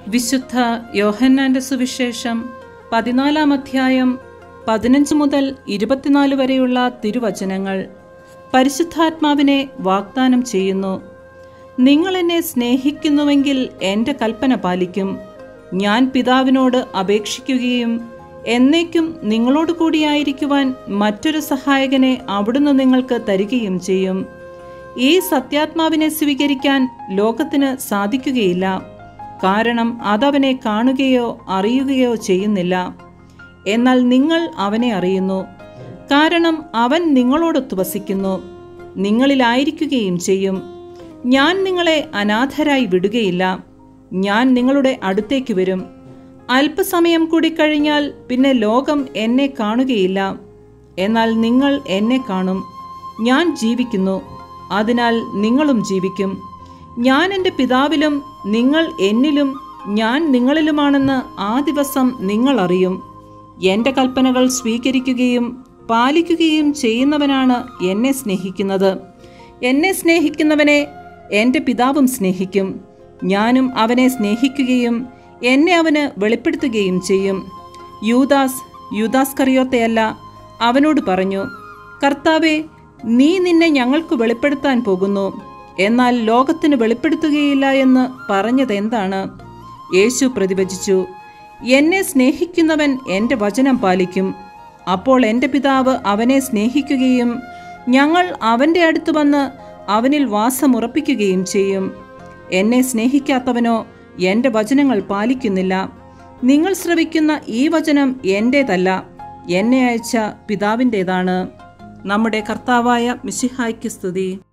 വിശുദ്ധ യോഹന്നാന്റെ സുവിശേഷം പതിനാലാം അധ്യായം പതിനഞ്ച് മുതൽ ഇരുപത്തിനാല് വരെയുള്ള തിരുവചനങ്ങൾ പരിശുദ്ധാത്മാവിനെ വാഗ്ദാനം ചെയ്യുന്നു നിങ്ങൾ എന്നെ സ്നേഹിക്കുന്നുവെങ്കിൽ എൻ്റെ കൽപ്പന പാലിക്കും ഞാൻ പിതാവിനോട് അപേക്ഷിക്കുകയും എന്നേക്കും നിങ്ങളോട് കൂടിയായിരിക്കുവാൻ മറ്റൊരു സഹായകനെ അവിടുന്ന് നിങ്ങൾക്ക് തരികയും ചെയ്യും ഈ സത്യാത്മാവിനെ സ്വീകരിക്കാൻ ലോകത്തിന് സാധിക്കുകയില്ല കാരണം അതവനെ കാണുകയോ അറിയുകയോ ചെയ്യുന്നില്ല എന്നാൽ നിങ്ങൾ അവനെ അറിയുന്നു കാരണം അവൻ നിങ്ങളോടൊത്ത് വസിക്കുന്നു നിങ്ങളിലായിരിക്കുകയും ചെയ്യും ഞാൻ നിങ്ങളെ അനാഥരായി വിടുകയില്ല ഞാൻ നിങ്ങളുടെ അടുത്തേക്ക് വരും അല്പസമയം കൂടി കഴിഞ്ഞാൽ പിന്നെ ലോകം എന്നെ കാണുകയില്ല എന്നാൽ നിങ്ങൾ എന്നെ കാണും ഞാൻ ജീവിക്കുന്നു അതിനാൽ നിങ്ങളും ജീവിക്കും ഞാൻ എൻ്റെ പിതാവിലും നിങ്ങൾ എന്നിലും ഞാൻ നിങ്ങളിലുമാണെന്ന് ആ ദിവസം നിങ്ങൾ അറിയും എൻ്റെ കൽപ്പനകൾ സ്വീകരിക്കുകയും പാലിക്കുകയും ചെയ്യുന്നവനാണ് എന്നെ സ്നേഹിക്കുന്നത് എന്നെ സ്നേഹിക്കുന്നവനെ എൻ്റെ പിതാവും സ്നേഹിക്കും ഞാനും അവനെ സ്നേഹിക്കുകയും എന്നെ അവന് വെളിപ്പെടുത്തുകയും ചെയ്യും യൂദാസ് യൂദാസ് കറിയോത്തയല്ല അവനോട് പറഞ്ഞു കർത്താവെ നീ നിന്നെ ഞങ്ങൾക്ക് വെളിപ്പെടുത്താൻ പോകുന്നു എന്നാൽ ലോകത്തിന് വെളിപ്പെടുത്തുകയില്ല എന്ന് പറഞ്ഞതെന്താണ് യേശു പ്രതിവചിച്ചു എന്നെ സ്നേഹിക്കുന്നവൻ എൻ്റെ വചനം പാലിക്കും അപ്പോൾ എൻ്റെ പിതാവ് അവനെ സ്നേഹിക്കുകയും ഞങ്ങൾ അവൻ്റെ അടുത്ത് വന്ന് അവനിൽ വാസമുറപ്പിക്കുകയും ചെയ്യും എന്നെ സ്നേഹിക്കാത്തവനോ എൻ്റെ വചനങ്ങൾ പാലിക്കുന്നില്ല നിങ്ങൾ ശ്രവിക്കുന്ന ഈ വചനം എൻ്റേതല്ല എന്നെ അയച്ച പിതാവിൻ്റേതാണ് നമ്മുടെ കർത്താവായ മിശിഹായ്ക്ക് സ്തുതി